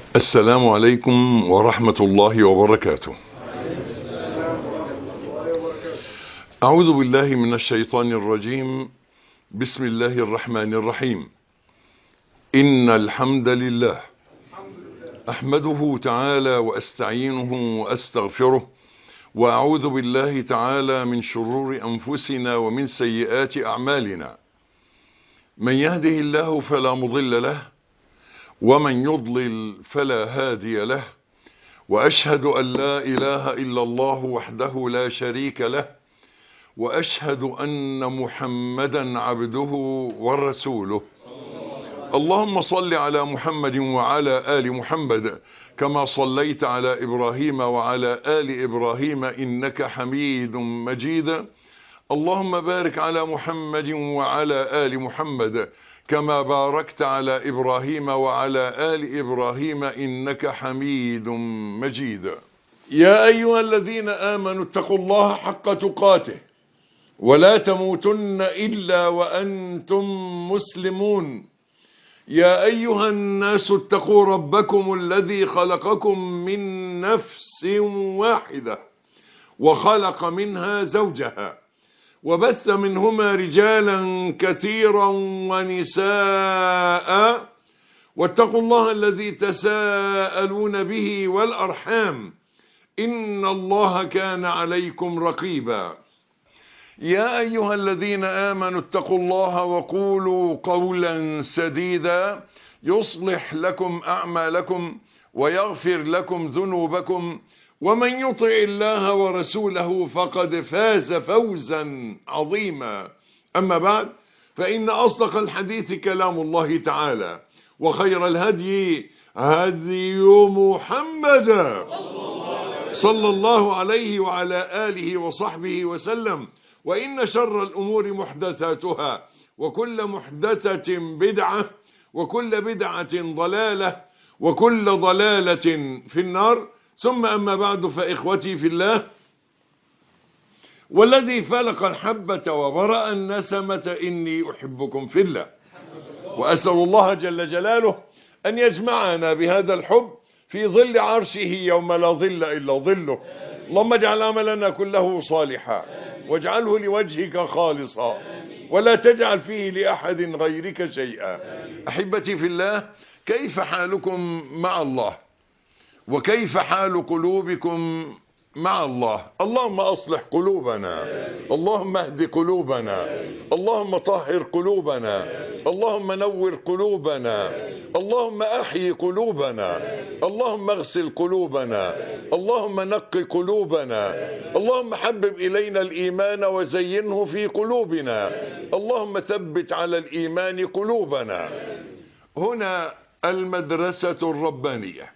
السلام عليكم ورحمة الله وبركاته أعوذ بالله من الشيطان الرجيم بسم الله الرحمن الرحيم إن الحمد لله أحمده تعالى وأستعينه وأستغفره وأعوذ بالله تعالى من شرور أنفسنا ومن سيئات أعمالنا من يهده الله فلا مضل له ومن يضلل فلا هادي له وأشهد أن لا إله إلا الله وحده لا شريك له وأشهد أن محمدا عبده ورسوله اللهم صل على محمد وعلى آل محمد كما صليت على إبراهيم وعلى آل إبراهيم إنك حميد مجيد اللهم بارك على محمد وعلى آل محمد كما باركت على إبراهيم وعلى آل إبراهيم إنك حميد مجيد يا أيها الذين آمنوا اتقوا الله حق تقاته ولا تموتن إلا وأنتم مسلمون يا أيها الناس اتقوا ربكم الذي خلقكم من نفس واحدة وخلق منها زوجها وبث منهما رجالا كثيرا ونساء واتقوا الله الذي تساءلون به والأرحام إن الله كان عليكم رقيبا يا أيها الذين آمنوا اتقوا الله وقولوا قولا سديدا يصلح لكم أعمالكم ويغفر لكم ذنوبكم ومن يطع الله ورسوله فقد فاز فوزا عظيما أما بعد فإن أصدق الحديث كلام الله تعالى وخير الهدي هدي محمد صلى الله عليه وعلى آله وصحبه وسلم وإن شر الأمور محدثاتها وكل محدثة بدعة وكل بدعة ضلالة وكل ضلالة في النار ثم أما بعد فإخوتي في الله والذي فلق الحبة وبرأ النسمة إني أحبكم في الله وأسأل الله جل جلاله أن يجمعنا بهذا الحب في ظل عرشه يوم لا ظل إلا ظله اللهم اجعل عملنا كله صالحا واجعله لوجهك خالصا ولا تجعل فيه لأحد غيرك شيئا أحبتي في الله كيف حالكم مع الله وكيف حال قلوبكم مع الله اللهم أصلح قلوبنا اللهم اهد قلوبنا اللهم طهر قلوبنا اللهم نور قلوبنا اللهم أحيي قلوبنا اللهم اغسل قلوبنا اللهم نق قلوبنا اللهم حبب إلينا الإيمان وزينه في قلوبنا اللهم ثبت على الإيمان قلوبنا هنا المدرسة الربانية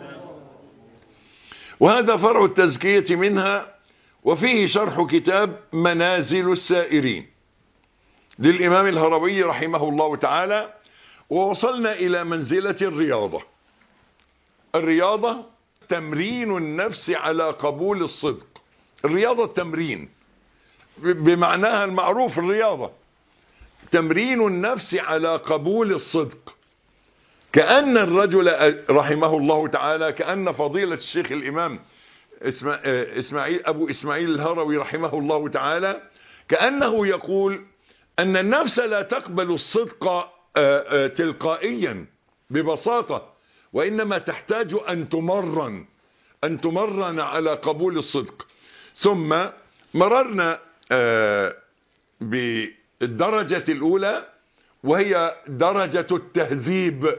وهذا فرع التزكية منها وفيه شرح كتاب منازل السائرين للإمام الهروي رحمه الله تعالى ووصلنا إلى منزلة الرياضة الرياضة تمرين النفس على قبول الصدق الرياضة التمرين بمعناها المعروف الرياضة تمرين النفس على قبول الصدق كأن الرجل رحمه الله تعالى كأن فضيلة الشيخ الإمام إسماعيل أبو إسماعيل الهروي رحمه الله تعالى كأنه يقول أن النفس لا تقبل الصدق تلقائيا ببساطة وإنما تحتاج أن تمرن أن تمرن على قبول الصدق ثم مررنا بالدرجة الأولى وهي درجة التهذيب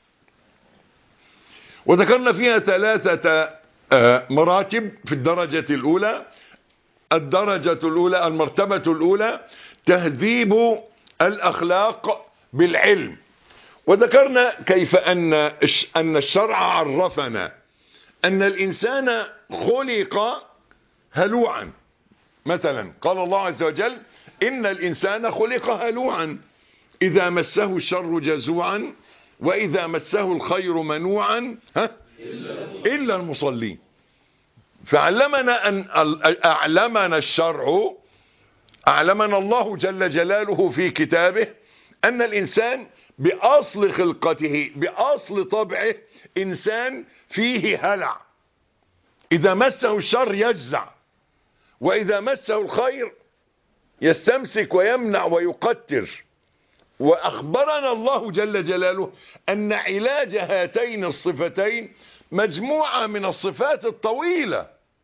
وذكرنا فيها ثلاثة مراتب في الدرجة الأولى الدرجة الأولى المرتبة الأولى تهذيب الأخلاق بالعلم وذكرنا كيف أن أن الشرع عرفنا أن الإنسان خلق هلوعا مثلا قال الله عز وجل إن الإنسان خلق هلوعا إذا مسه الشر جزوعا وإذا مسه الخير منوعا ها إلا المصلين فعلمنا أن أعلمنا الشرع أعلمنا الله جل جلاله في كتابه أن الإنسان بأصل خلقته بأصل طبعه إنسان فيه هلع إذا مسه الشر يجزع وإذا مسه الخير يستمسك ويمنع ويقتر وأخبرنا الله جل جلاله أن علاج هاتين الصفتين مجموعة من الصفات الطويلة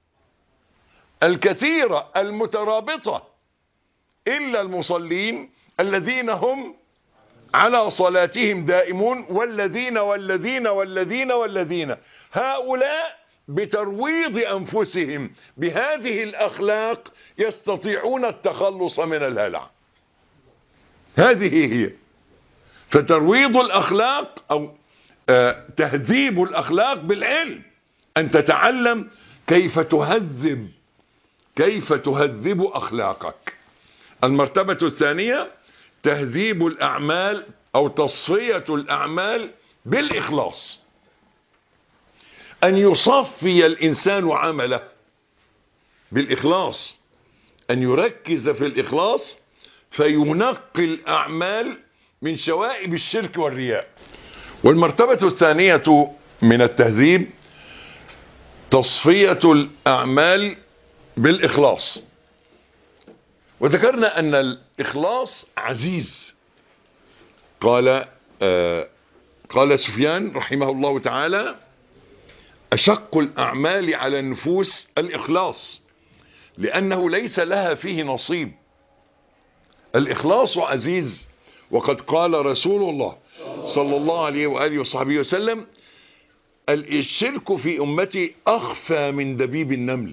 الكثيرة المترابطة إلا المصلين الذين هم على صلاتهم دائمون والذين والذين والذين والذين هؤلاء بترويض أنفسهم بهذه الأخلاق يستطيعون التخلص من الهلع هذه هي فترويض الأخلاق أو آه تهذيب الأخلاق بالعلم أن تتعلم كيف تهذب كيف تهذب أخلاقك المرتبة الثانية تهذيب الأعمال أو تصفية الأعمال بالإخلاص أن يصفي الإنسان عمله بالإخلاص أن يركز في الإخلاص فينقي الأعمال من شوائب الشرك والرياء والمرتبة الثانية من التهذيب تصفية الأعمال بالإخلاص وذكرنا أن الإخلاص عزيز قال آه قال سفيان رحمه الله تعالى أشق الأعمال على النفوس الإخلاص لأنه ليس لها فيه نصيب الإخلاص عزيز وقد قال رسول الله صلى الله عليه وآله وصحبه وسلم الشرك في أمتي أخفى من دبيب النمل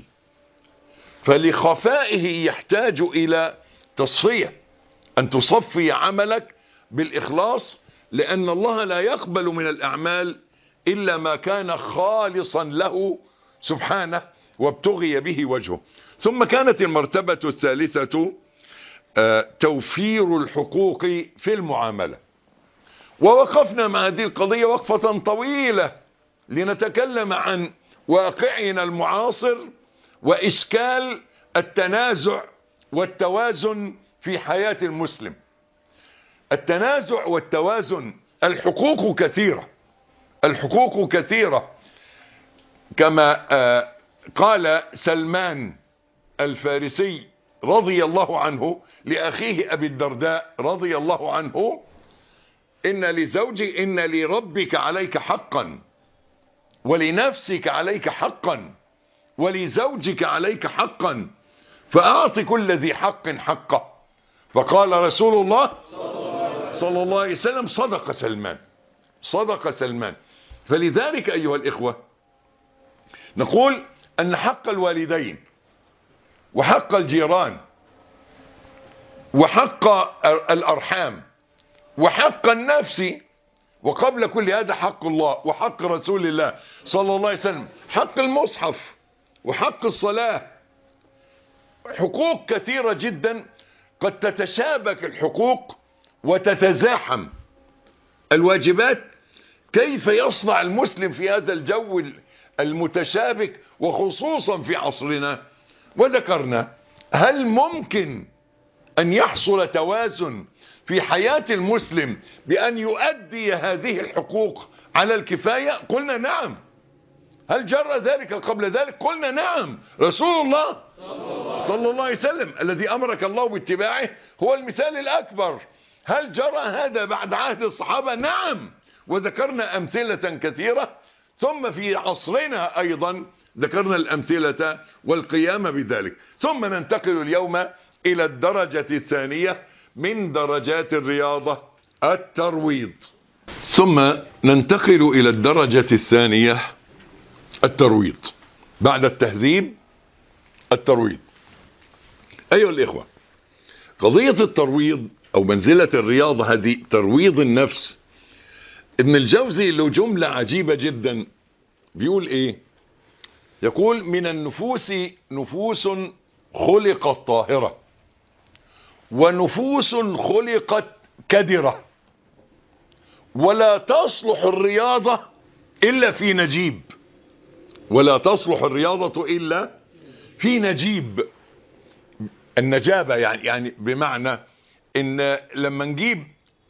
فلخفائه يحتاج إلى تصفية أن تصفي عملك بالإخلاص لأن الله لا يقبل من الأعمال إلا ما كان خالصا له سبحانه وابتغي به وجهه ثم كانت المرتبة الثالثة توفير الحقوق في المعاملة ووقفنا مع هذه القضية وقفة طويلة لنتكلم عن واقعنا المعاصر وإشكال التنازع والتوازن في حياة المسلم التنازع والتوازن الحقوق كثيرة الحقوق كثيرة كما قال سلمان الفارسي رضي الله عنه لأخيه أبي الدرداء رضي الله عنه إن لزوجي إن لربك عليك حقا ولنفسك عليك حقا ولزوجك عليك حقا فأعط كل ذي حق حقه فقال رسول الله صلى الله عليه وسلم صدق سلمان صدق سلمان فلذلك أيها الإخوة نقول أن حق الوالدين وحق الجيران وحق الأرحام وحق النفس وقبل كل هذا حق الله وحق رسول الله صلى الله عليه وسلم حق المصحف وحق الصلاة حقوق كثيرة جدا قد تتشابك الحقوق وتتزاحم الواجبات كيف يصنع المسلم في هذا الجو المتشابك وخصوصا في عصرنا وذكرنا هل ممكن أن يحصل توازن في حياة المسلم بأن يؤدي هذه الحقوق على الكفاية قلنا نعم هل جرى ذلك قبل ذلك قلنا نعم رسول الله صلى الله عليه وسلم الذي أمرك الله باتباعه هو المثال الأكبر هل جرى هذا بعد عهد الصحابة نعم وذكرنا أمثلة كثيرة ثم في عصرنا أيضا ذكرنا الأمثلة والقيام بذلك ثم ننتقل اليوم إلى الدرجة الثانية من درجات الرياضة الترويض ثم ننتقل إلى الدرجة الثانية الترويض بعد التهذيب الترويض أيها الإخوة قضية الترويض أو منزلة الرياضة هذه ترويض النفس ابن الجوزي له جملة عجيبة جدا بيقول إيه يقول من النفوس نفوس خلقت طاهرة ونفوس خلقت كدرة ولا تصلح الرياضة إلا في نجيب ولا تصلح الرياضة إلا في نجيب النجابة يعني, يعني بمعنى إن لما نجيب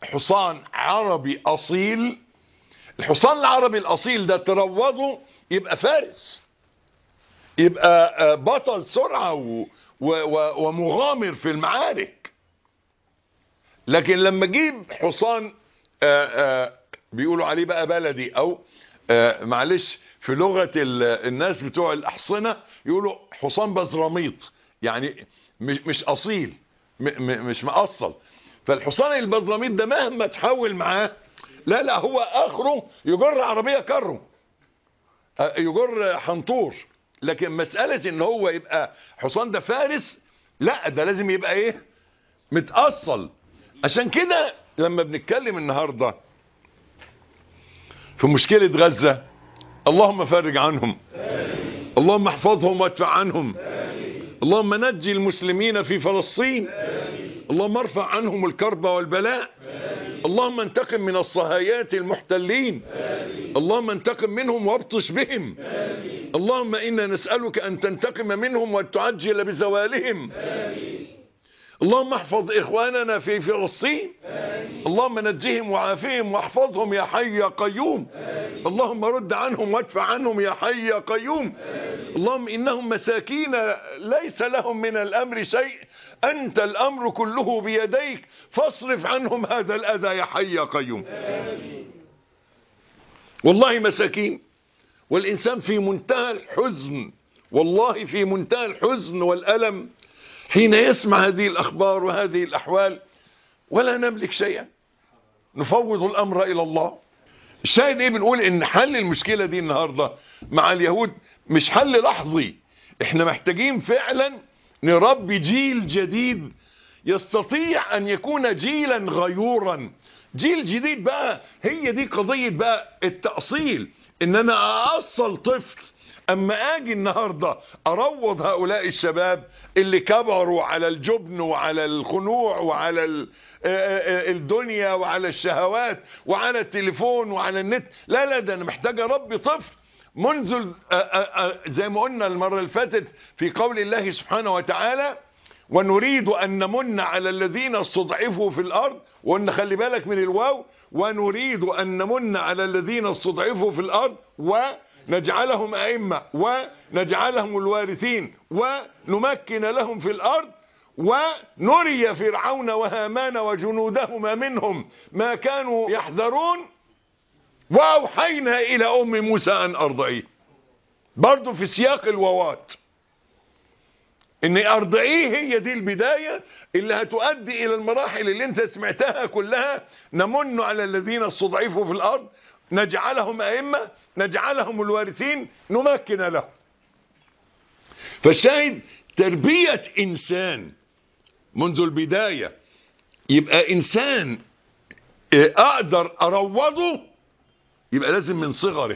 حصان عربي اصيل الحصان العربي الاصيل ده تروضه يبقى فارس يبقى بطل سرعة و و و ومغامر في المعارك لكن لما اجيب حصان آآ آآ بيقولوا عليه بقى بلدي او معلش في لغة الناس بتوع الاحصنة يقولوا حصان بزراميط يعني مش, مش اصيل مش مأصل فالحصان البزراميط ده مهما تحول معاه لا لا هو اخره يجر عربية كره يجر حنطور لكن مسألة ان هو يبقى حصان ده فارس لا ده لازم يبقى ايه متأصل عشان كده لما بنتكلم النهاردة في مشكلة غزة اللهم فرج عنهم اللهم احفظهم وادفع عنهم اللهم نجي المسلمين في فلسطين اللهم ارفع عنهم الكرب والبلاء اللهم انتقم من الصهايات المحتلين اللهم انتقم منهم وابطش بهم اللهم إنا نسألك أن تنتقم منهم وتعجل بزوالهم اللهم احفظ إخواننا في فلسطين اللهم نجهم وعافهم واحفظهم يا حي يا قيوم اللهم رد عنهم وادفع عنهم يا حي يا قيوم اللهم إنهم مساكين ليس لهم من الأمر شيء أنت الأمر كله بيديك فاصرف عنهم هذا الأذى يا حي يا قيوم والله مساكين والإنسان في منتهى الحزن والله في منتهى الحزن والألم حين يسمع هذه الأخبار وهذه الأحوال ولا نملك شيئا نفوض الأمر إلى الله الشاهد ايه بنقول ان حل المشكلة دي النهاردة مع اليهود مش حل لحظي احنا محتاجين فعلا نربي جيل جديد يستطيع ان يكون جيلا غيورا جيل جديد بقى هي دي قضية بقى التأصيل ان انا اصل طفل اما اجي النهاردة اروض هؤلاء الشباب اللي كبروا على الجبن وعلى الخنوع وعلى الدنيا وعلى الشهوات وعلى التليفون وعلى النت لا لا ده انا محتاج اربي طفل منذ زي ما قلنا المرة اللي فاتت في قول الله سبحانه وتعالى ونريد أن نمن على الذين استضعفوا في الأرض وأن خلي بالك من الواو ونريد أن نمن على الذين استضعفوا في الأرض ونجعلهم أئمة ونجعلهم الوارثين ونمكن لهم في الأرض ونري فرعون وهامان وجنودهما منهم ما كانوا يحذرون وأوحينا إلى أم موسى أن أرضعيه برضو في سياق الووات ان ارضعيه هي دي البداية اللي هتؤدي الى المراحل اللي انت سمعتها كلها نمن على الذين استضعفوا في الارض نجعلهم ائمة نجعلهم الوارثين نمكن لهم فالشاهد تربية انسان منذ البداية يبقى انسان اقدر اروضه يبقى لازم من صغره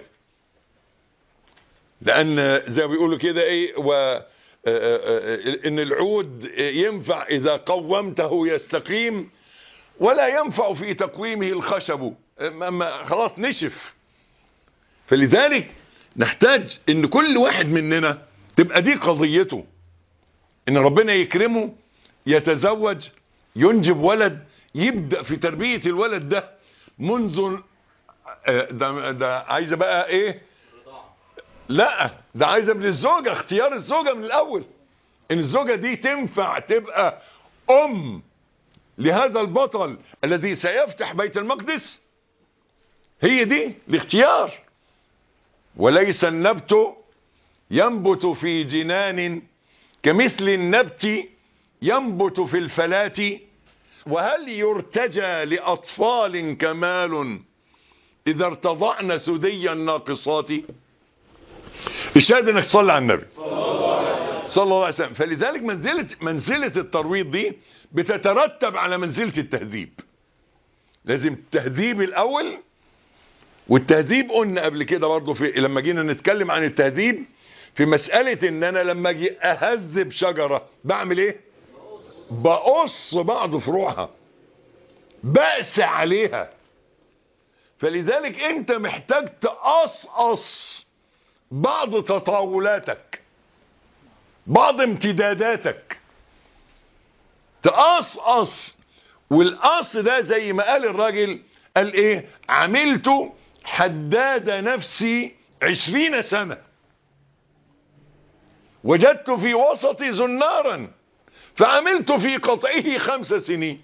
لان زي ما بيقولوا كده ايه و ان العود ينفع اذا قومته يستقيم ولا ينفع في تقويمه الخشب اما خلاص نشف فلذلك نحتاج ان كل واحد مننا تبقى دي قضيته ان ربنا يكرمه يتزوج ينجب ولد يبدأ في تربية الولد ده منذ ده, ده عايزة بقى ايه لا ده عايزه من الزوجه اختيار الزوجه من الاول ان الزوجه دي تنفع تبقى ام لهذا البطل الذي سيفتح بيت المقدس هي دي الاختيار وليس النبت ينبت في جنان كمثل النبت ينبت في الفلاة وهل يرتجى لأطفال كمال إذا ارتضعن سدي الناقصات الشاهد انك تصلي على النبي صلى الله عليه وسلم فلذلك منزلة, منزلة الترويض دي بتترتب على منزلة التهذيب لازم تهذيب الاول والتهذيب قلنا قبل كده برضو في لما جينا نتكلم عن التهذيب في مسألة ان انا لما اجي اهذب شجرة بعمل ايه بقص بعض فروعها بأس عليها فلذلك انت محتاج تقصقص بعض تطاولاتك بعض امتداداتك تقصقص والاصل ده زي ما قال الراجل قال ايه عملت حداد نفسي عشرين سنة وجدت في وسطي زنارا فعملت في قطعه خمس سنين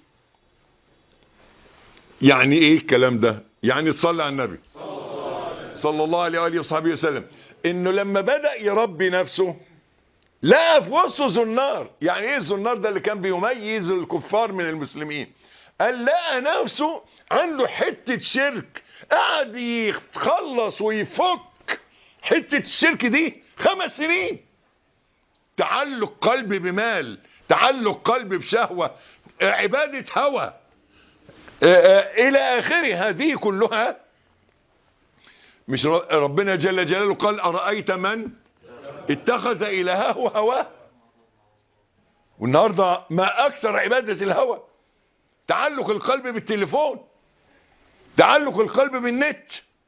يعني ايه الكلام ده يعني تصلي على النبي صلى الله عليه وآله وصحبه وسلم انه لما بدأ يربي نفسه لقى في وسطه زنار يعني ايه الزنار ده اللي كان بيميز الكفار من المسلمين قال لقى نفسه عنده حتة شرك قعد يتخلص ويفك حتة الشرك دي خمس سنين تعلق قلب بمال تعلق قلب بشهوة عبادة هوى الى اخره هذه كلها مش ربنا جل جلاله قال ارايت من اتخذ الهه هواه والنهارده ما اكثر عباده الهوى تعلق القلب بالتليفون تعلق القلب بالنت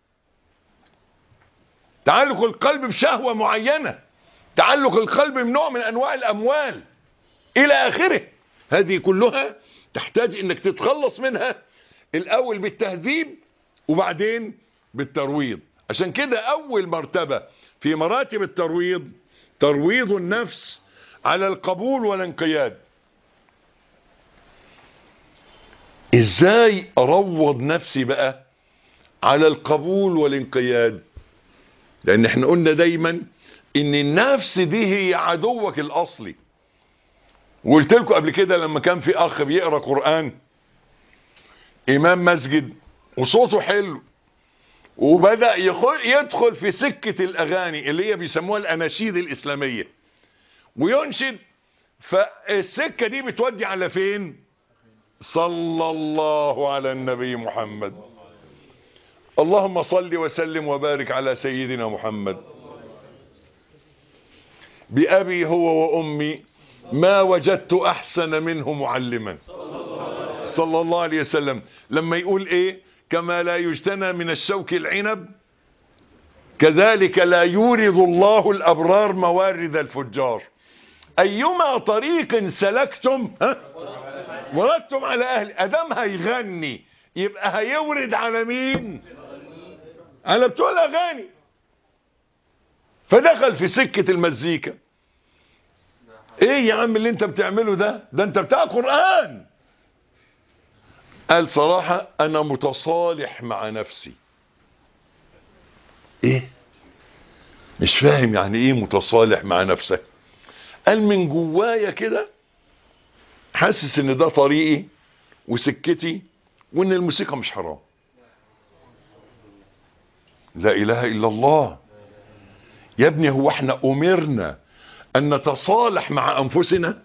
تعلق القلب بشهوه معينه تعلق القلب بنوع من انواع الاموال الى اخره هذه كلها تحتاج انك تتخلص منها الاول بالتهذيب وبعدين بالترويض عشان كده اول مرتبة في مراتب الترويض ترويض النفس على القبول والانقياد ازاي اروض نفسي بقى على القبول والانقياد لان احنا قلنا دايما ان النفس دي هي عدوك الاصلي وقلت لكم قبل كده لما كان في اخ بيقرا قران امام مسجد وصوته حلو وبدا يدخل في سكه الاغاني اللي هي بيسموها الاناشيد الاسلاميه وينشد فالسكه دي بتودي على فين صلى الله على النبي محمد اللهم صل وسلم وبارك على سيدنا محمد بأبي هو وأمي ما وجدت أحسن منه معلما صلى الله عليه وسلم لما يقول إيه كما لا يجتنى من الشوك العنب كذلك لا يورد الله الأبرار موارد الفجار أيما طريق سلكتم ها وردتم على أهل أدم هيغني يبقى هيورد على مين على بتوع الأغاني فدخل في سكة المزيكا ايه يا عم اللي انت بتعمله ده ده انت بتاع قرآن قال صراحة انا متصالح مع نفسي ايه مش فاهم يعني ايه متصالح مع نفسك قال من جوايا كده حاسس ان ده طريقي وسكتي وان الموسيقى مش حرام لا اله الا الله يا ابني هو احنا امرنا ان نتصالح مع انفسنا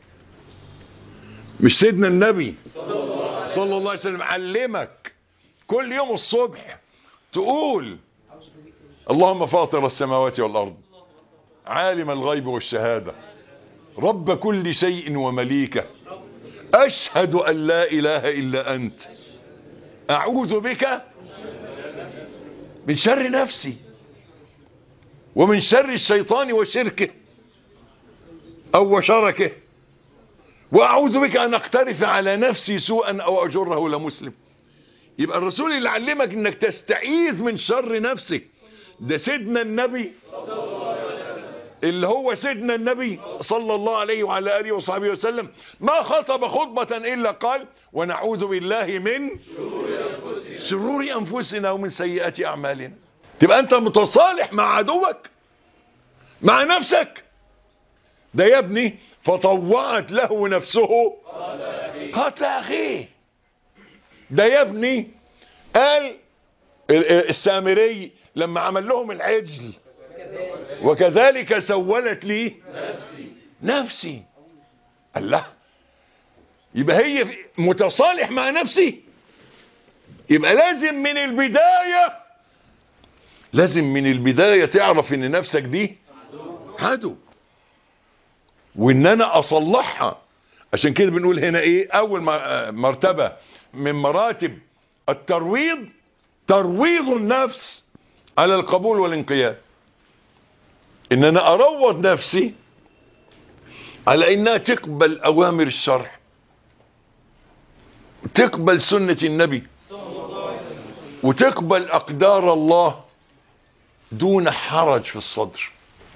مش سيدنا النبي صلى الله عليه وسلم علمك كل يوم الصبح تقول اللهم فاطر السماوات والارض عالم الغيب والشهادة رب كل شيء ومليكه اشهد ان لا اله الا انت اعوذ بك من شر نفسي ومن شر الشيطان وشركه او وشركه واعوذ بك ان اقترف على نفسي سوءا او اجره لمسلم يبقى الرسول اللي علمك انك تستعيذ من شر نفسك ده سيدنا النبي اللي هو سيدنا النبي صلى الله عليه وعلى اله وصحبه وسلم ما خطب خطبة الا قال ونعوذ بالله من شرور انفسنا ومن سيئات اعمالنا تبقى انت متصالح مع عدوك مع نفسك ده يا ابني فطوعت له نفسه قتل اخيه ده يا ابني قال السامري لما عمل لهم العجل وكذلك سولت لي نفسي الله يبقى هي متصالح مع نفسي يبقى لازم من البداية لازم من البداية تعرف ان نفسك دي عدو وان انا اصلحها عشان كده بنقول هنا ايه اول مرتبة من مراتب الترويض ترويض النفس على القبول والانقياد ان انا اروض نفسي على انها تقبل اوامر الشرع تقبل سنة النبي وتقبل أقدار الله دون حرج في الصدر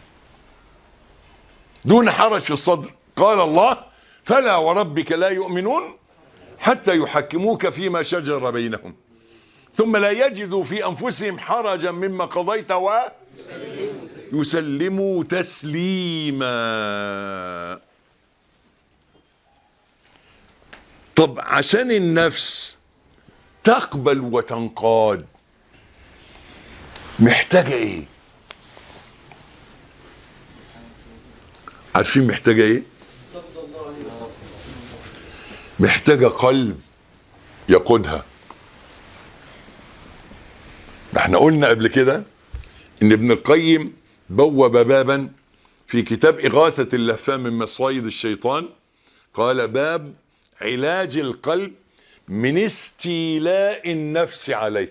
دون حرج في الصدر قال الله فلا وربك لا يؤمنون حتى يحكموك فيما شجر بينهم ثم لا يجدوا في أنفسهم حرجا مما قضيت و يسلموا تسليما طب عشان النفس تقبل وتنقاد محتاجة ايه عارفين محتاجة ايه محتاجة قلب يقودها احنا قلنا قبل كده ان ابن القيم بوب بابا في كتاب إغاثة اللهفان من مصايد الشيطان قال باب علاج القلب من استيلاء النفس عليه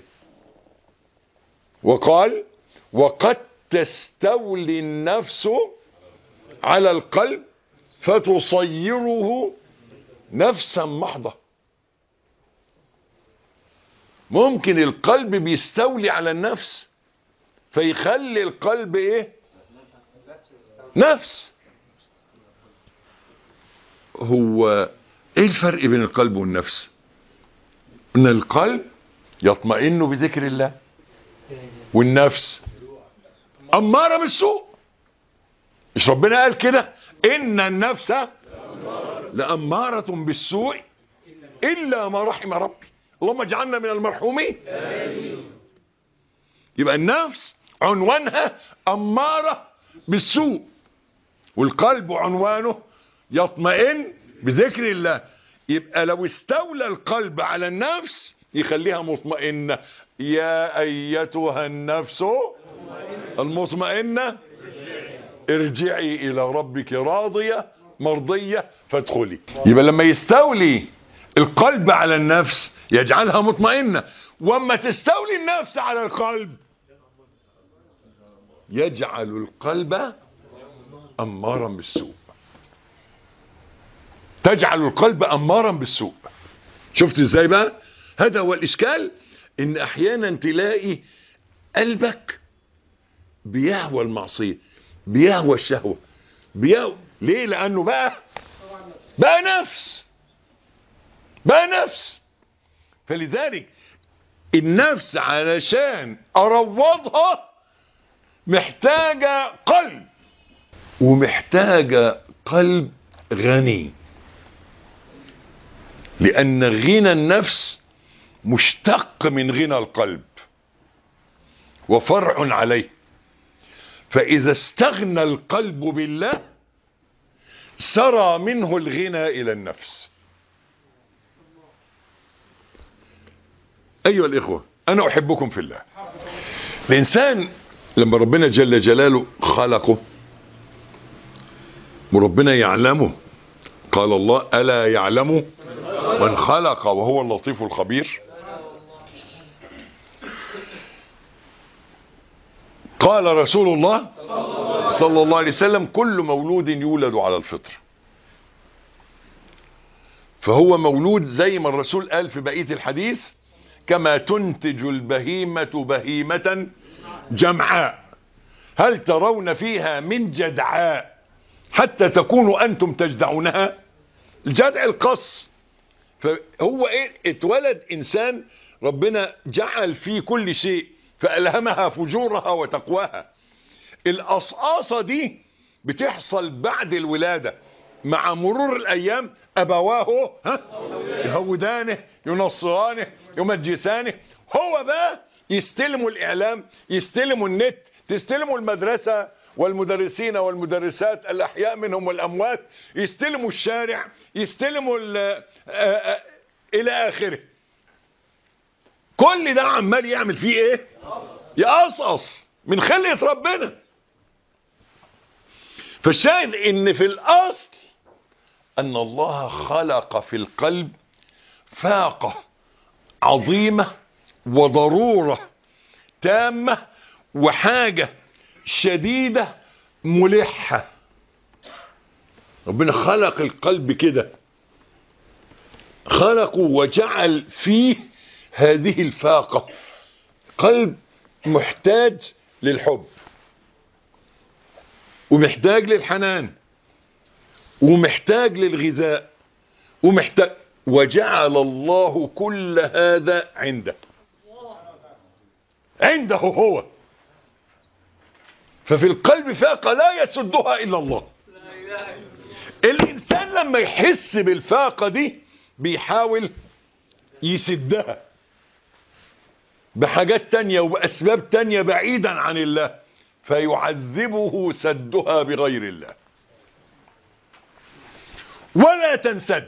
وقال وقد تستولي النفس على القلب فتصيره نفسا محضة ممكن القلب بيستولي على النفس فيخلي القلب ايه نفس هو ايه الفرق بين القلب والنفس ان القلب يطمئن بذكر الله والنفس اماره بالسوء مش ربنا قال كده ان النفس لاماره بالسوء الا ما رحم ربي اللهم اجعلنا من المرحومين يبقى النفس عنوانها اماره بالسوء والقلب عنوانه يطمئن بذكر الله يبقى لو استولى القلب على النفس يخليها مطمئنة يا أيتها النفس المطمئنة ارجعي إلى ربك راضية مرضية فادخلي يبقى لما يستولي القلب على النفس يجعلها مطمئنة واما تستولي النفس على القلب يجعل القلب أمارا بالسوء تجعل القلب أمارا بالسوء شفت ازاي بقى هذا هو الإشكال ان احيانا تلاقي قلبك بيهوى المعصية بيهوى الشهوة بيهوى ليه لأنه بقى بقى نفس بقى نفس فلذلك النفس علشان أروضها محتاجة قلب ومحتاجة قلب غني لأن غنى النفس مشتق من غنى القلب وفرع عليه فإذا استغنى القلب بالله سرى منه الغنى إلى النفس أيها الإخوة أنا أحبكم في الله الإنسان لما ربنا جل جلاله خلقه وربنا يعلمه قال الله ألا يعلم من خلق وهو اللطيف الخبير قال رسول الله صلى الله عليه وسلم كل مولود يولد على الفطر فهو مولود زي ما الرسول قال في بقية الحديث كما تنتج البهيمة بهيمة جمعاء هل ترون فيها من جدعاء حتى تكونوا أنتم تجدعونها الجدع القص فهو ايه اتولد انسان ربنا جعل فيه كل شيء فألهمها فجورها وتقواها القصقاصة دي بتحصل بعد الولادة مع مرور الأيام أبواه ها يهودانه ينصرانه يمجسانه هو بقى يستلموا الإعلام يستلموا النت تستلموا المدرسة والمدرسين والمدرسات الأحياء منهم والأموات يستلموا الشارع يستلموا إلى آخره كل ده عمال يعمل فيه ايه يقصقص من خلقة ربنا فالشاهد ان في الاصل ان الله خلق في القلب فاقة عظيمة وضرورة تامة وحاجة شديدة ملحة ربنا خلق القلب كده خلقه وجعل فيه هذه الفاقة قلب محتاج للحب ومحتاج للحنان ومحتاج للغذاء ومحتاج وجعل الله كل هذا عنده عنده هو ففي القلب فاقة لا يسدها إلا الله الإنسان لما يحس بالفاقة دي بيحاول يسدها بحاجات تانية وبأسباب تانية بعيدا عن الله فيعذبه سدها بغير الله ولا تنسد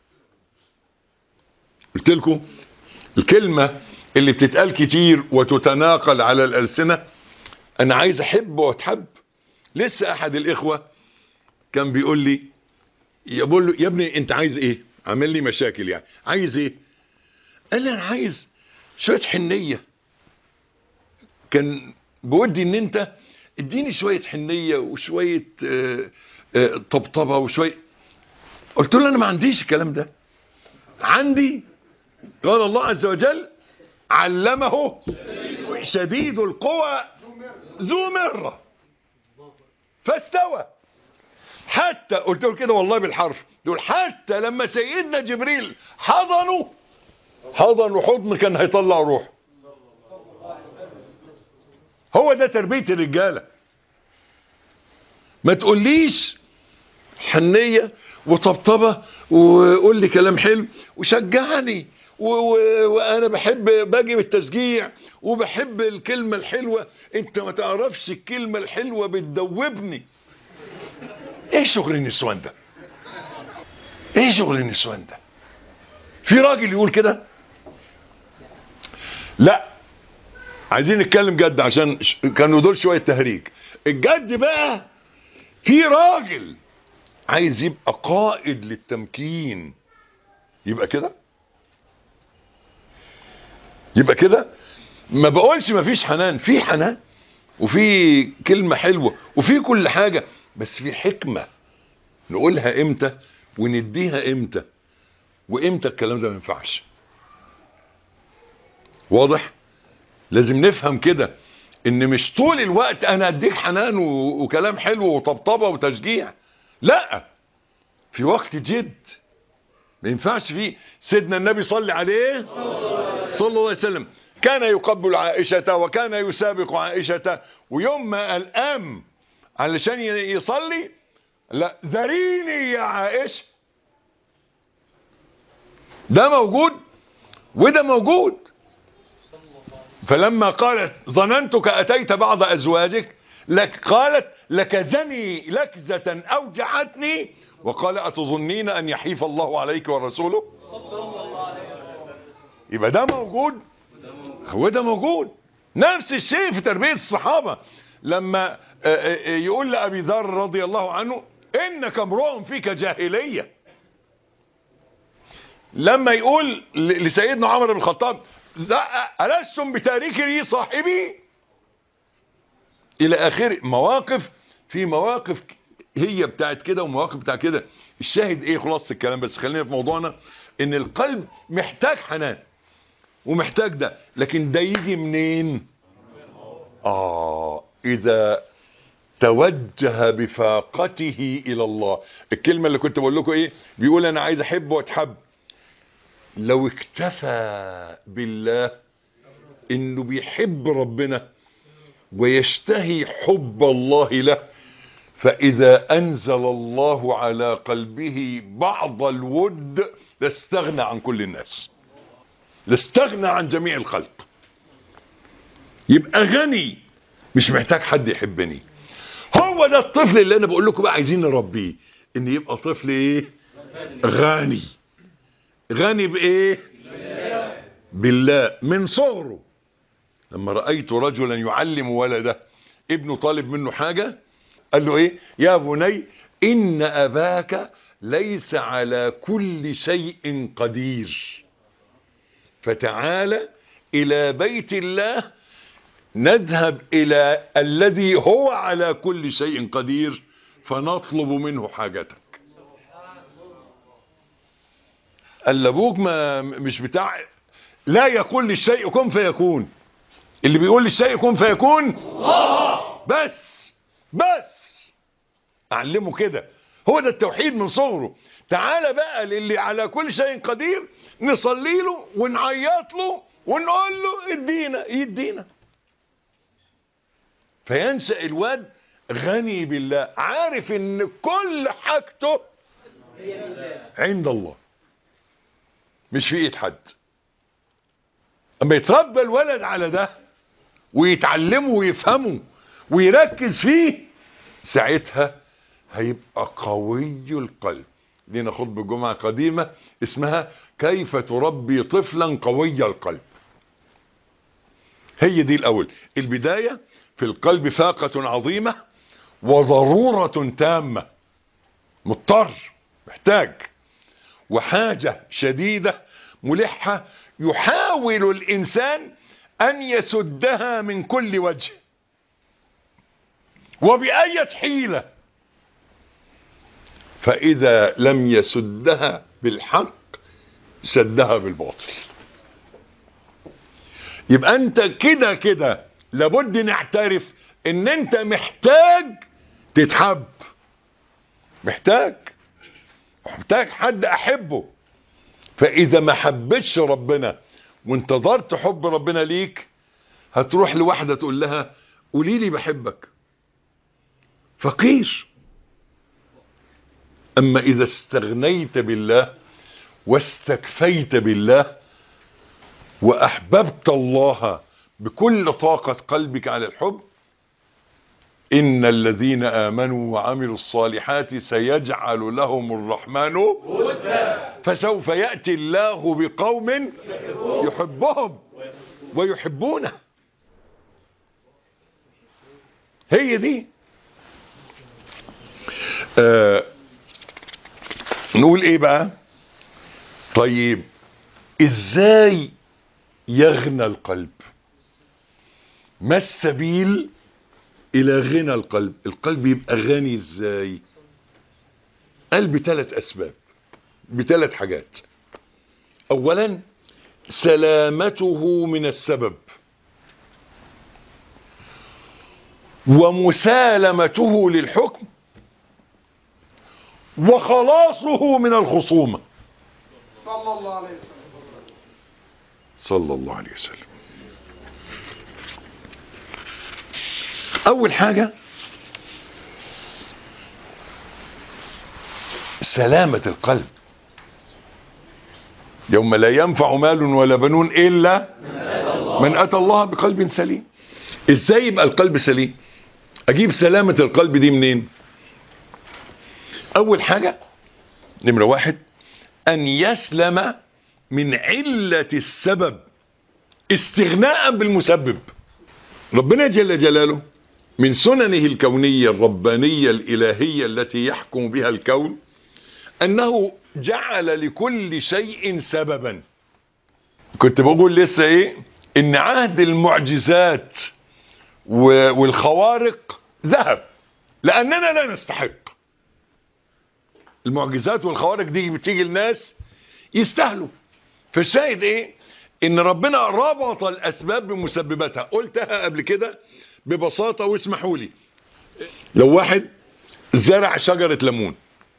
قلت لكم الكلمة اللي بتتقال كتير وتتناقل على الألسنة أنا عايز أحب وأتحب لسه أحد الإخوة كان بيقول لي يقول له يا ابني أنت عايز إيه عامل لي مشاكل يعني عايز إيه قال لي أنا عايز شوية حنية كان بودي ان انت اديني شوية حنية وشوية آه، آه، طبطبة وشوية قلت له انا ما عنديش الكلام ده عندي قال الله عز وجل علمه شديد القوى ذو مرة فاستوى حتى قلت له كده والله بالحرف دول حتى لما سيدنا جبريل حضنه حضن حضن كان هيطلع روح هو ده تربية الرجالة ما تقوليش حنية وطبطبة وقول لي كلام حلو وشجعني و و وانا بحب باجي بالتشجيع وبحب الكلمة الحلوة انت ما تعرفش الكلمة الحلوة بتدوبني ايه شغل النسوان ده ايه شغل النسوان ده في راجل يقول كده لا عايزين نتكلم جد عشان ش- كانوا دول شوية تهريج الجد بقى في راجل عايز يبقى قائد للتمكين يبقى كده يبقى كده ما بقولش ما فيش حنان في حنان وفي كلمة حلوة وفي كل حاجة بس في حكمة نقولها امتى ونديها امتى وامتى الكلام ده ما ينفعش واضح لازم نفهم كده ان مش طول الوقت انا اديك حنان و- وكلام حلو وطبطبه وتشجيع لا في وقت جد ما ينفعش فيه سيدنا النبي صلى عليه صلى الله عليه وسلم كان يقبل عائشة وكان يسابق عائشة ويوم ما قال قام علشان ي- يصلي لا ذريني يا عائشة ده موجود وده موجود فلما قالت ظننتك أتيت بعض أزواجك لك قالت لكزني لكزة أوجعتني وقال أتظنين أن يحيف الله عليك ورسوله يبقى ده موجود هو ده موجود نفس الشيء في تربية الصحابة لما آه، آه، يقول لأبي ذر رضي الله عنه إنك امرؤ فيك جاهلية لما يقول ل- لسيدنا عمر بن الخطاب لا ألستم بتاركني صاحبي إلى آخر مواقف في مواقف هي بتاعت كده ومواقف بتاعت كده الشاهد ايه خلاص الكلام بس خلينا في موضوعنا ان القلب محتاج حنان ومحتاج ده لكن ده يجي منين اه اذا توجه بفاقته الى الله الكلمة اللي كنت بقول لكم ايه بيقول انا عايز احب واتحب لو اكتفى بالله انه بيحب ربنا ويشتهي حب الله له فإذا أنزل الله على قلبه بعض الود لاستغنى عن كل الناس لاستغنى عن جميع الخلق يبقى غني مش محتاج حد يحبني هو ده الطفل اللي انا بقول لكم بقى عايزين نربيه ان يبقى طفل ايه غني غني بايه بالله من صغره لما رأيت رجلا يعلم ولده ابنه طالب منه حاجة قال له ايه يا بني ان اباك ليس على كل شيء قدير فتعال الى بيت الله نذهب الى الذي هو على كل شيء قدير فنطلب منه حاجتك قال ابوك ما مش بتاع لا يقول للشيء كن فيكون اللي بيقول للشيء كن فيكون بس بس اعلمه كده هو ده التوحيد من صغره تعالى بقى للي على كل شيء قدير نصلي له ونعيط له ونقول له ادينا يدينا فينشأ الواد غني بالله عارف ان كل حاجته عند الله مش في ايد حد اما يتربى الولد على ده ويتعلمه ويفهمه ويركز فيه ساعتها هيبقى قوي القلب لنا خطبة جمعة قديمة اسمها كيف تربي طفلا قوي القلب هي دي الأول البداية في القلب فاقة عظيمة وضرورة تامة مضطر محتاج وحاجة شديدة ملحة يحاول الإنسان أن يسدها من كل وجه وبأية حيلة فإذا لم يسدها بالحق سدها بالباطل يبقى أنت كده كده لابد نعترف ان انت محتاج تتحب محتاج محتاج حد احبه فاذا ما حبتش ربنا وانتظرت حب ربنا ليك هتروح لواحدة تقول لها قولي لي بحبك فقير اما اذا استغنيت بالله واستكفيت بالله واحببت الله بكل طاقة قلبك على الحب إن الذين آمنوا وعملوا الصالحات سيجعل لهم الرحمن فسوف يأتي الله بقوم يحبهم ويحبونه هي دي آه نقول ايه بقى طيب ازاي يغنى القلب ما السبيل الى غنى القلب القلب يبقى غني ازاي قال بثلاث اسباب بثلاث حاجات اولا سلامته من السبب ومسالمته للحكم وخلاصه من الخصومة صلى الله عليه وسلم صلى الله عليه وسلم اول حاجة سلامة القلب يوم لا ينفع مال ولا بنون الا من اتى الله بقلب سليم ازاي يبقى القلب سليم اجيب سلامة القلب دي منين اول حاجة نمرة واحد ان يسلم من علة السبب استغناء بالمسبب ربنا جل جلاله من سننه الكونية الربانية الإلهية التي يحكم بها الكون أنه جعل لكل شيء سببا كنت بقول لسه إيه إن عهد المعجزات و- والخوارق ذهب لأننا لا نستحق المعجزات والخوارق دي بتيجي الناس يستاهلوا فالشاهد ايه ان ربنا ربط الاسباب بمسبباتها قلتها قبل كده ببساطة واسمحوا لي لو واحد زرع شجرة ليمون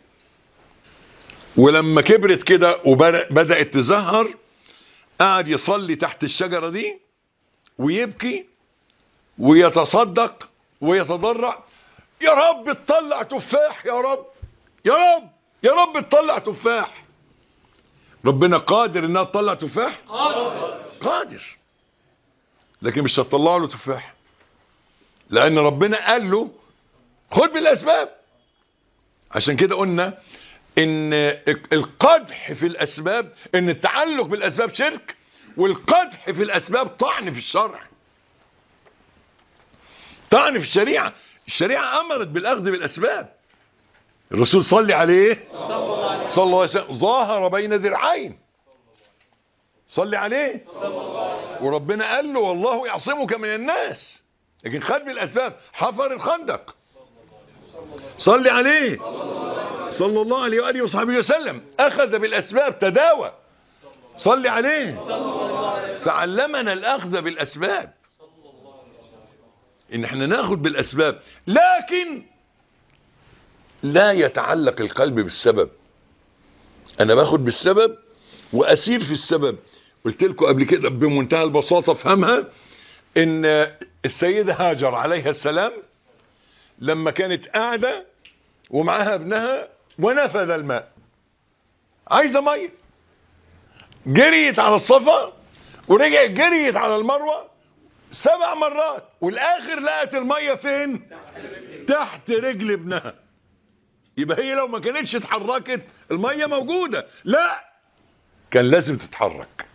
ولما كبرت كده وبدأت تزهر قعد يصلي تحت الشجرة دي ويبكي ويتصدق ويتضرع يا رب تطلع تفاح يا رب يا رب يا رب تطلع تفاح ربنا قادر انها تطلع تفاح قادر لكن مش هتطلع له تفاح لان ربنا قال له خد بالاسباب عشان كده قلنا ان القدح في الاسباب ان التعلق بالاسباب شرك والقدح في الاسباب طعن في الشرع طعن في الشريعة الشريعة امرت بالاخذ بالاسباب الرسول صلي عليه صلى الله عليه وسلم ظاهر بين ذرعين صلي عليه وربنا قال له والله يعصمك من الناس لكن خد بالاسباب حفر الخندق صلي عليه صلى الله عليه وآله وصحبه وسلم أخذ بالأسباب تداوى صلي عليه فعلمنا الأخذ بالأسباب إن احنا ناخد بالأسباب لكن لا يتعلق القلب بالسبب أنا باخد بالسبب وأسير في السبب قلت لكم قبل كده بمنتهى البساطة افهمها إن السيدة هاجر عليها السلام لما كانت قاعدة ومعاها ابنها ونفذ الماء عايزة مية جريت على الصفا ورجعت جريت على المروة سبع مرات والاخر لقت المية فين تحت رجل ابنها يبقى هي لو ما كانتش اتحركت المية موجودة لا كان لازم تتحرك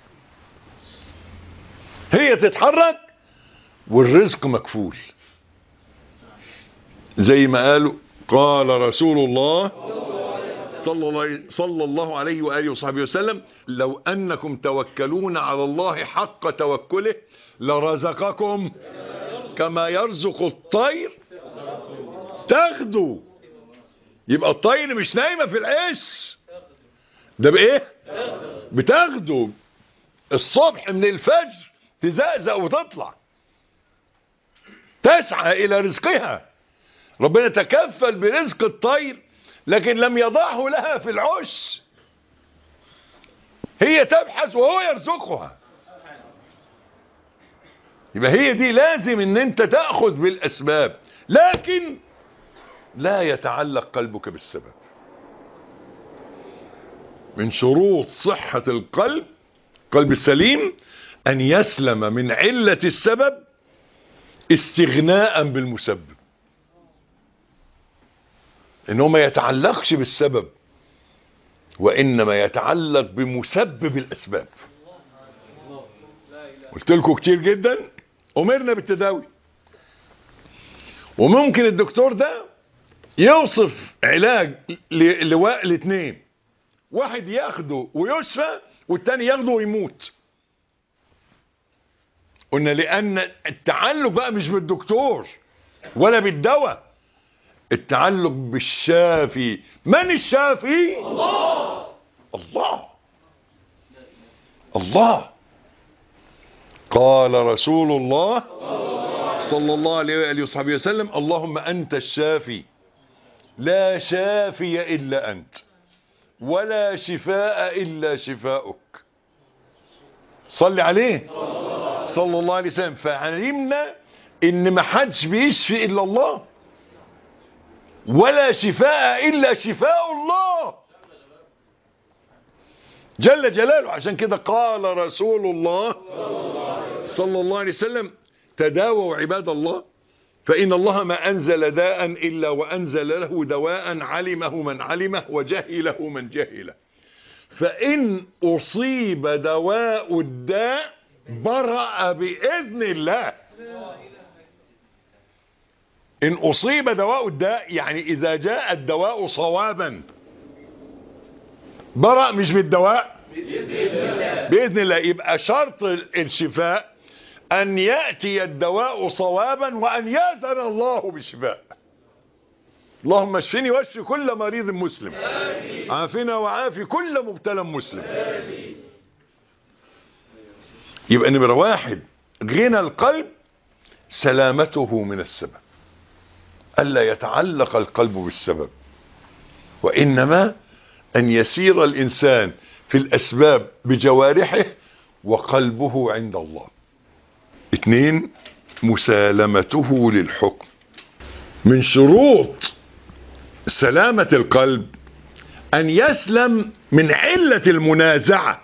هي تتحرك والرزق مكفول زي ما قالوا قال رسول الله صلى الله, صلى الله عليه وآله وصحبه وسلم لو أنكم توكلون على الله حق توكله لرزقكم كما يرزق الطير تاخدوا يبقى الطير مش نايمة في العش ده بإيه بتاخده الصبح من الفجر تزقزق وتطلع تسعى إلى رزقها ربنا تكفل برزق الطير لكن لم يضعه لها في العش هي تبحث وهو يرزقها يبقى هي دي لازم ان انت تأخذ بالاسباب لكن لا يتعلق قلبك بالسبب من شروط صحة القلب قلب السليم ان يسلم من علة السبب استغناء بالمسبب انه ما يتعلقش بالسبب وانما يتعلق بمسبب الاسباب قلت لكم كتير جدا امرنا بالتداوي وممكن الدكتور ده يوصف علاج لواء الاثنين واحد ياخده ويشفى والتاني ياخده ويموت قلنا لان التعلق بقى مش بالدكتور ولا بالدواء التعلق بالشافي من الشافي الله الله الله قال رسول الله صلى الله عليه وآله وصحبه وسلم اللهم أنت الشافي لا شافي إلا أنت ولا شفاء إلا شفاؤك صل عليه صلى الله عليه وسلم فعلمنا ان ما حدش بيشفي الا الله ولا شفاء الا شفاء الله جل جلاله عشان كده قال رسول الله صلى الله عليه وسلم تداووا عباد الله فإن الله ما أنزل داء إلا وأنزل له دواء علمه من علمه وجهله من جهله فإن أصيب دواء الداء برأ بإذن الله إن أصيب دواء الداء يعني إذا جاء الدواء صوابا برأ مش بالدواء بإذن الله يبقى شرط الشفاء أن يأتي الدواء صوابا وأن يأذن الله بالشفاء اللهم اشفني واشف كل مريض مسلم عافنا وعافي كل مبتلى مسلم يبقى نمرة واحد غنى القلب سلامته من السبب ألا يتعلق القلب بالسبب وإنما أن يسير الإنسان في الأسباب بجوارحه وقلبه عند الله اثنين مسالمته للحكم من شروط سلامة القلب أن يسلم من علة المنازعة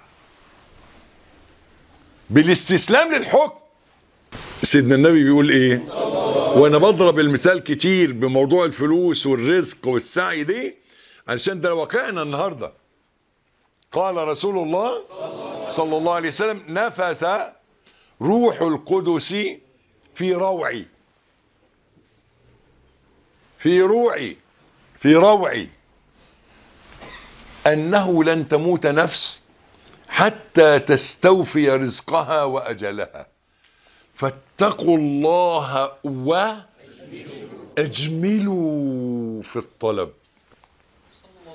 بالاستسلام للحكم سيدنا النبي بيقول ايه وانا بضرب المثال كتير بموضوع الفلوس والرزق والسعي دي علشان ده واقعنا النهاردة قال رسول الله صلى الله عليه وسلم نفث روح القدس في روعي في روعي في روعي أنه لن تموت نفس حتى تستوفي رزقها وأجلها فاتقوا الله واجملوا في الطلب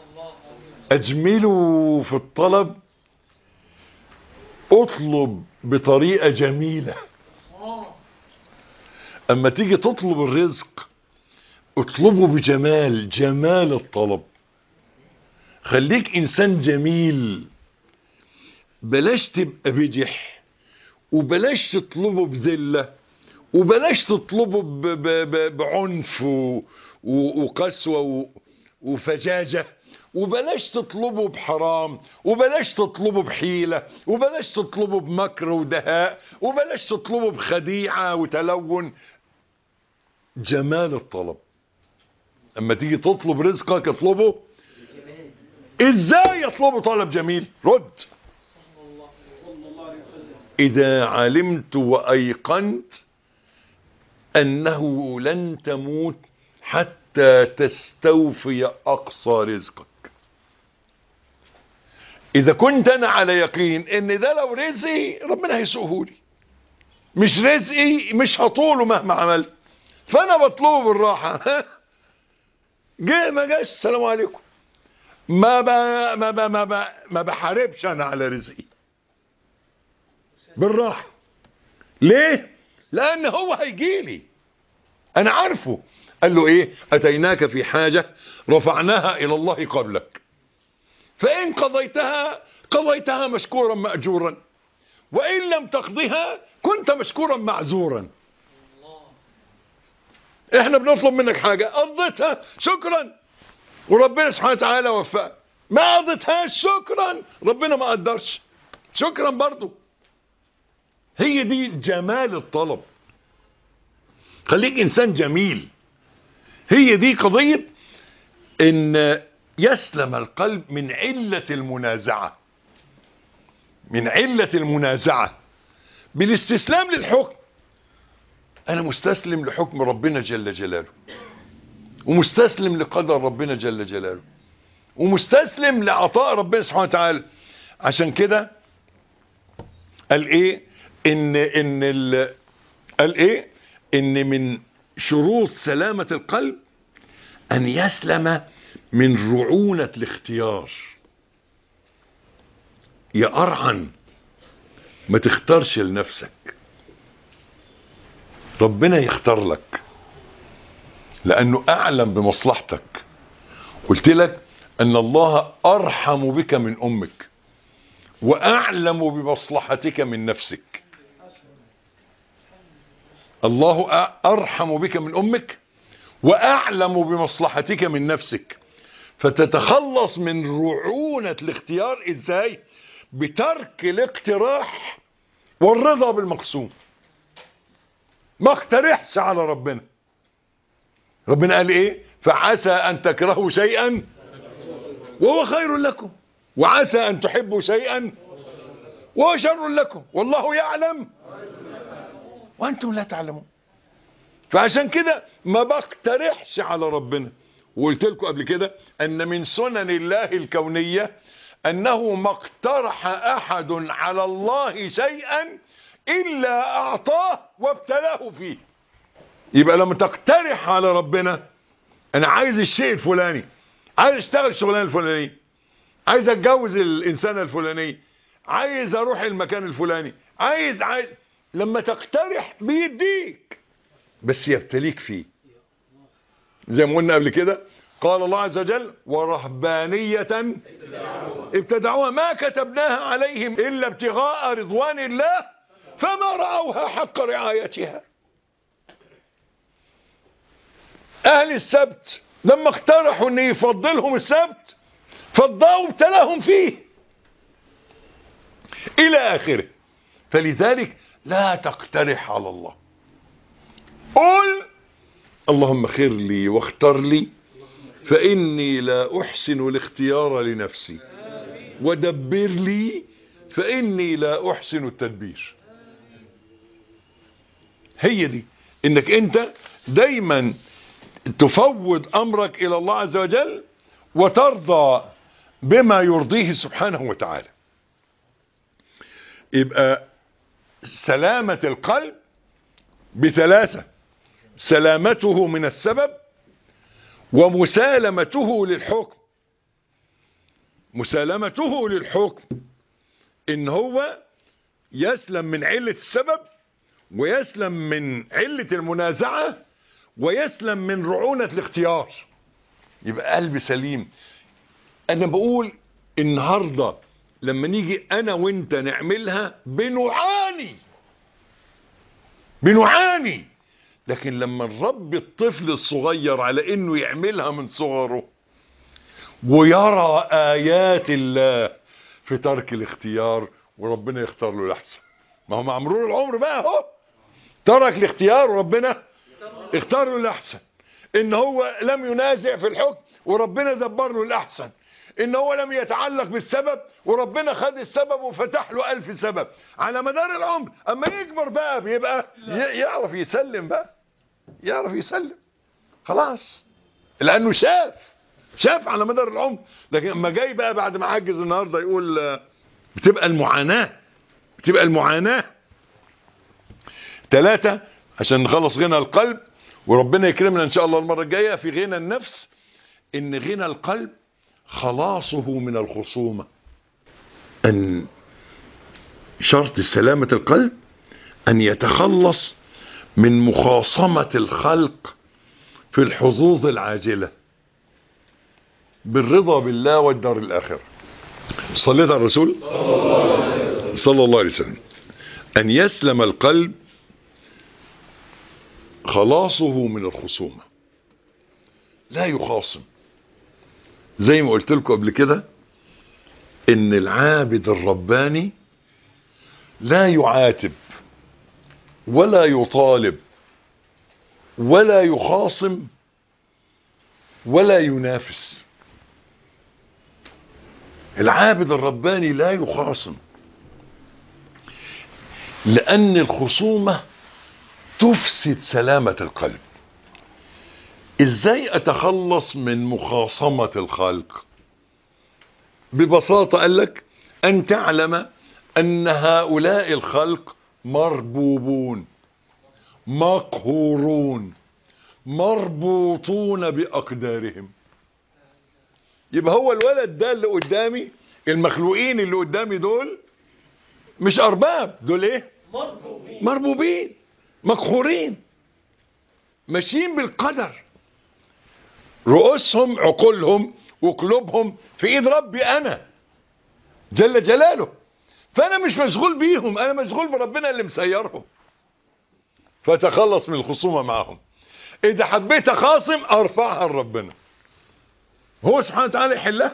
اجملوا في الطلب اطلب بطريقة جميلة اما تيجي تطلب الرزق اطلبه بجمال جمال الطلب خليك انسان جميل بلاش تبقى بجح وبلاش تطلبه بذلة وبلاش تطلبه ب ب ب بعنف و و وقسوة و وفجاجة وبلاش تطلبه بحرام وبلاش تطلبه بحيلة وبلاش تطلبه بمكر ودهاء وبلاش تطلبه بخديعة وتلون جمال الطلب اما تيجي تطلب رزقك اطلبه ازاي يطلبه طلب جميل رد اذا علمت وايقنت انه لن تموت حتى تستوفي اقصى رزقك اذا كنت انا على يقين ان ده لو رزقي ربنا هيسوقه لي مش رزقي مش هطوله مهما عملت فانا بطلبه بالراحه جه ما جاش السلام عليكم ما ب... ما ب... ما ب... ما بحاربش انا على رزقي بالراحه ليه لان هو هيجيلي انا عارفه قال له ايه اتيناك في حاجه رفعناها الى الله قبلك فان قضيتها قضيتها مشكورا ماجورا وان لم تقضها كنت مشكورا معذورا احنا بنطلب منك حاجة قضيتها شكرا وربنا سبحانه وتعالى وفقك ما قضيتهاش شكرا ربنا ما قدرش شكرا برضو هي دي جمال الطلب خليك انسان جميل هي دي قضية ان يسلم القلب من علة المنازعة من علة المنازعة بالاستسلام للحكم انا مستسلم لحكم ربنا جل جلاله ومستسلم لقدر ربنا جل جلاله ومستسلم لعطاء ربنا سبحانه وتعالى عشان كده قال ايه ان ان ال قال ايه ان من شروط سلامة القلب ان يسلم من رعونة الاختيار يا ارعن ما تختارش لنفسك ربنا يختار لك لانه اعلم بمصلحتك قلت لك ان الله ارحم بك من امك واعلم بمصلحتك من نفسك الله ارحم بك من امك واعلم بمصلحتك من نفسك فتتخلص من رعونة الاختيار ازاي بترك الاقتراح والرضا بالمقسوم ما اقترحش على ربنا ربنا قال ايه فعسى ان تكرهوا شيئا وهو خير لكم وعسى ان تحبوا شيئا وهو شر لكم والله يعلم وانتم لا تعلمون فعشان كده ما بقترحش على ربنا وقلت لكم قبل كده ان من سنن الله الكونية انه ما اقترح احد على الله شيئا الا اعطاه وابتلاه فيه يبقى لما تقترح على ربنا انا عايز الشيء الفلاني عايز اشتغل الشغلانه الفلانيه عايز اتجوز الانسانه الفلانيه عايز اروح المكان الفلاني عايز عايز لما تقترح بيديك بس يبتليك فيه زي ما قلنا قبل كده قال الله عز وجل ورهبانية ابتدعوها ما كتبناها عليهم إلا ابتغاء رضوان الله فما رعوها حق رعايتها أهل السبت لما اقترحوا أن يفضلهم السبت فضاوا ابتلاهم فيه إلى آخره فلذلك لا تقترح على الله قل اللهم خير لي واختر لي فإني لا أحسن الاختيار لنفسي ودبر لي فإني لا أحسن التدبير هي دي انك انت دايما تفوض امرك الى الله عز وجل وترضى بما يرضيه سبحانه وتعالى يبقى سلامة القلب بثلاثة سلامته من السبب ومسالمته للحكم مسالمته للحكم ان هو يسلم من علة السبب ويسلم من علة المنازعة ويسلم من رعونة الاختيار يبقى قلب سليم انا بقول النهاردة لما نيجي انا وانت نعملها بنعاني بنعاني لكن لما نربي الطفل الصغير على انه يعملها من صغره ويرى ايات الله في ترك الاختيار وربنا يختار له الاحسن ما هو مع مرور العمر بقى اهو ترك الاختيار وربنا اختار له الاحسن ان هو لم ينازع في الحكم وربنا دبر له الاحسن ان هو لم يتعلق بالسبب وربنا خد السبب وفتح له الف سبب على مدار العمر اما يكبر بقى بيبقى ي- يعرف يسلم بقى يعرف يسلم خلاص لانه شاف شاف على مدار العمر لكن اما جاي بقى بعد ما عجز النهارده يقول آه، بتبقى المعاناه بتبقى المعاناه ثلاثة عشان نخلص غنى القلب وربنا يكرمنا ان شاء الله المرة الجاية في غنى النفس ان غنى القلب خلاصه من الخصومة ان شرط سلامة القلب ان يتخلص من مخاصمة الخلق في الحظوظ العاجلة بالرضا بالله والدار الآخرة صليت على الرسول صلى الله عليه وسلم أن يسلم القلب خلاصه من الخصومة لا يخاصم زي ما قلت لكم قبل كده ان العابد الرباني لا يعاتب ولا يطالب ولا يخاصم ولا ينافس العابد الرباني لا يخاصم لأن الخصومة تفسد سلامة القلب ازاي اتخلص من مخاصمة الخلق ببساطة قال لك ان تعلم ان هؤلاء الخلق مربوبون مقهورون مربوطون باقدارهم يبقى هو الولد ده اللي قدامي المخلوقين اللي قدامي دول مش ارباب دول ايه مربوبين مقهورين ماشيين بالقدر رؤوسهم عقولهم وقلوبهم في ايد ربي انا جل جلاله فانا مش مشغول بيهم انا مشغول بربنا اللي مسيرهم فتخلص من الخصومة معهم اذا حبيت اخاصم ارفعها لربنا هو سبحانه وتعالى يحلها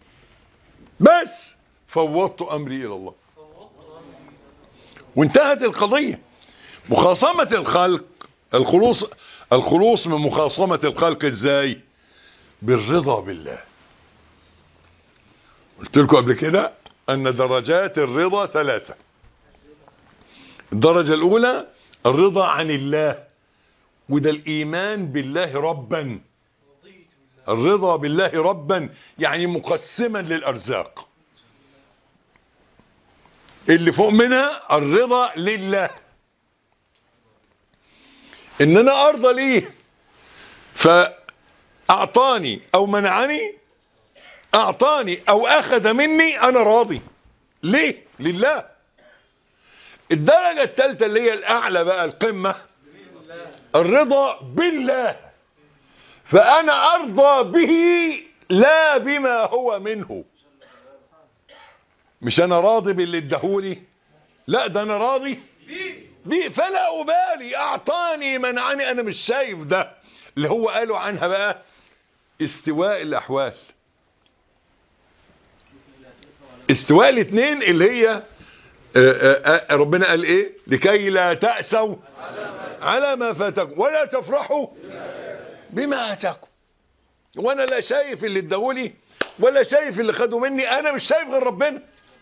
بس فوضت امري الى الله وانتهت القضية مخاصمة الخلق الخلوص الخلوص من مخاصمة الخلق ازاي بالرضا بالله قلت لكم قبل كده ان درجات الرضا ثلاثة الدرجة الاولى الرضا عن الله وده الايمان بالله ربا الرضا بالله ربا يعني مقسما للارزاق اللي فوق منها الرضا لله ان انا ارضى ليه فاعطاني او منعني اعطاني او اخذ مني انا راضي ليه لله الدرجة الثالثة اللي هي الاعلى بقى القمة الرضا بالله فانا ارضى به لا بما هو منه مش انا راضي باللي اداهولي لا ده انا راضي بيه فلا أبالي أعطاني منعني أنا مش شايف ده اللي هو قالوا عنها بقى استواء الأحوال استواء الاثنين اللي هي آه، آه، آه، ربنا قال ايه لكي لا تأسوا على ما فاتكم ولا تفرحوا بما اتاكم وانا لا شايف اللي اداهولي ولا شايف اللي خدوا مني انا مش شايف غير ربنا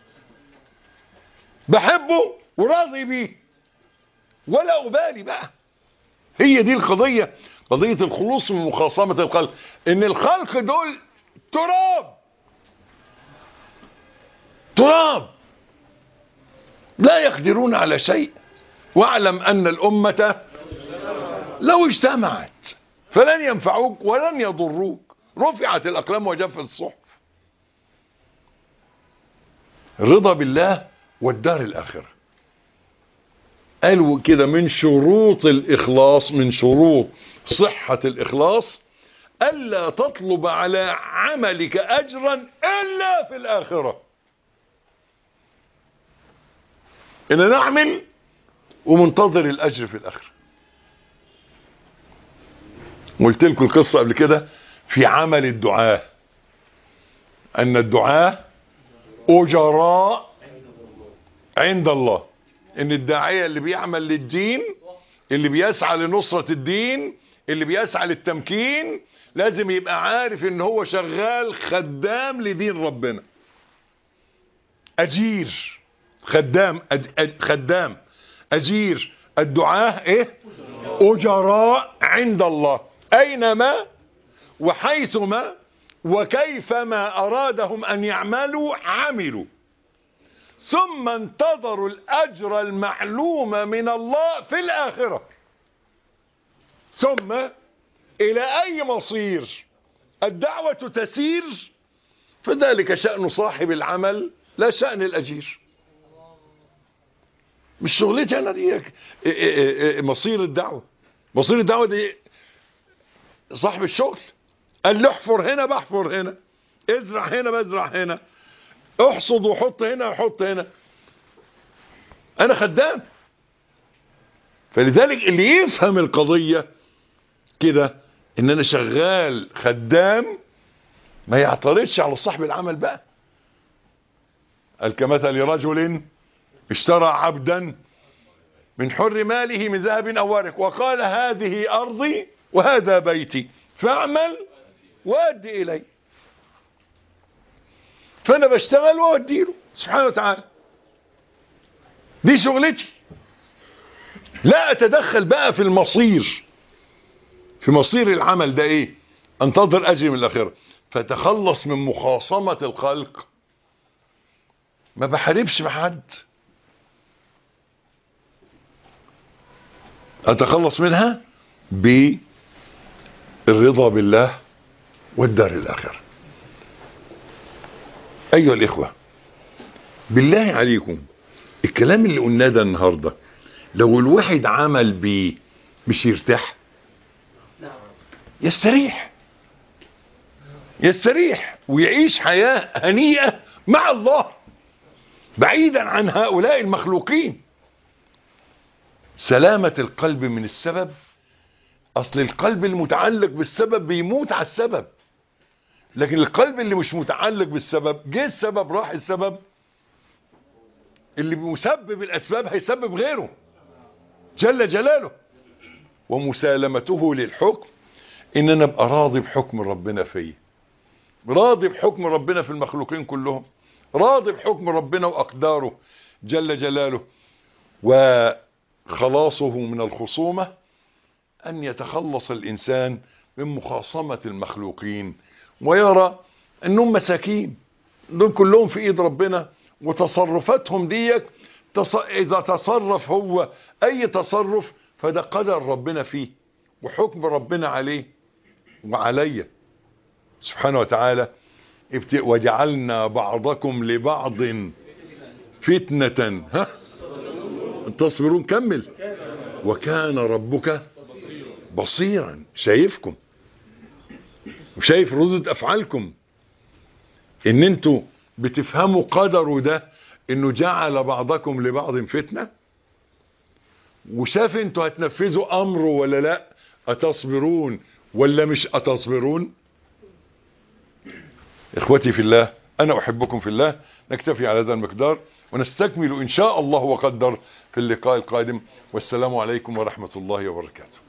بحبه وراضي بيه ولا أبالي بقى هي دي القضية قضية الخلوص من مخاصمة الخلق ان الخلق دول تراب تراب لا يقدرون على شيء واعلم ان الامة لو اجتمعت فلن ينفعوك ولن يضروك رفعت الاقلام وجفت الصحف الرضا بالله والدار الآخرة قالوا كده من شروط الإخلاص من شروط صحة الإخلاص ألا تطلب على عملك أجرا إلا في الآخرة إن نعمل ومنتظر الأجر في الآخرة قلت لكم القصة قبل كده في عمل الدعاء أن الدعاء أجراء عند الله ان الداعية اللي بيعمل للدين اللي بيسعى لنصرة الدين اللي بيسعى للتمكين لازم يبقى عارف ان هو شغال خدام لدين ربنا اجير خدام أج أج خدام اجير الدعاء ايه اجراء عند الله اينما وحيثما وكيفما ارادهم ان يعملوا عملوا ثم انتظروا الأجر المعلوم من الله في الآخرة ثم إلى أي مصير الدعوة تسير فذلك شأن صاحب العمل لا شأن الأجير مش شغلتي أنا دي مصير الدعوة مصير الدعوة دي صاحب الشغل قال له احفر هنا بحفر هنا ازرع هنا بزرع هنا احصد وحط هنا وحط هنا انا خدام فلذلك اللي يفهم القضية كده ان انا شغال خدام ما يعترضش على صاحب العمل بقى قال كمثل رجل اشترى عبدا من حر ماله من ذهب او ورق وقال هذه ارضي وهذا بيتي فاعمل وادي الي فانا بشتغل واودي له سبحانه وتعالى دي شغلتي لا اتدخل بقى في المصير في مصير العمل ده ايه انتظر اجري من الاخره فتخلص من مخاصمة الخلق ما بحاربش مع حد اتخلص منها بالرضا بالله والدار الاخره ايها الاخوة بالله عليكم الكلام اللي قلناه ده النهاردة لو الواحد عمل بيه مش يرتاح يستريح يستريح ويعيش حياة هنيئة مع الله بعيدا عن هؤلاء المخلوقين سلامة القلب من السبب اصل القلب المتعلق بالسبب بيموت على السبب لكن القلب اللي مش متعلق بالسبب جه السبب راح السبب اللي مسبب الاسباب هيسبب غيره جل جلاله ومسالمته للحكم ان انا ابقى راضي بحكم ربنا فيا راضي بحكم ربنا في المخلوقين كلهم راضي بحكم ربنا واقداره جل جلاله وخلاصه من الخصومة ان يتخلص الانسان من مخاصمة المخلوقين ويرى انهم مساكين دول كلهم في ايد ربنا وتصرفاتهم ديك تص... اذا تصرف هو اي تصرف فده قدر ربنا فيه وحكم ربنا عليه وعلي سبحانه وتعالى ابت... وجعلنا بعضكم لبعض فتنة ها تصبرون كمل وكان ربك بصيرا شايفكم وشايف ردود افعالكم ان انتوا بتفهموا قدره ده انه جعل بعضكم لبعض فتنة وشاف انتوا هتنفذوا امره ولا لا اتصبرون ولا مش اتصبرون اخوتي في الله انا احبكم في الله نكتفي على هذا المقدار ونستكمل ان شاء الله وقدر في اللقاء القادم والسلام عليكم ورحمة الله وبركاته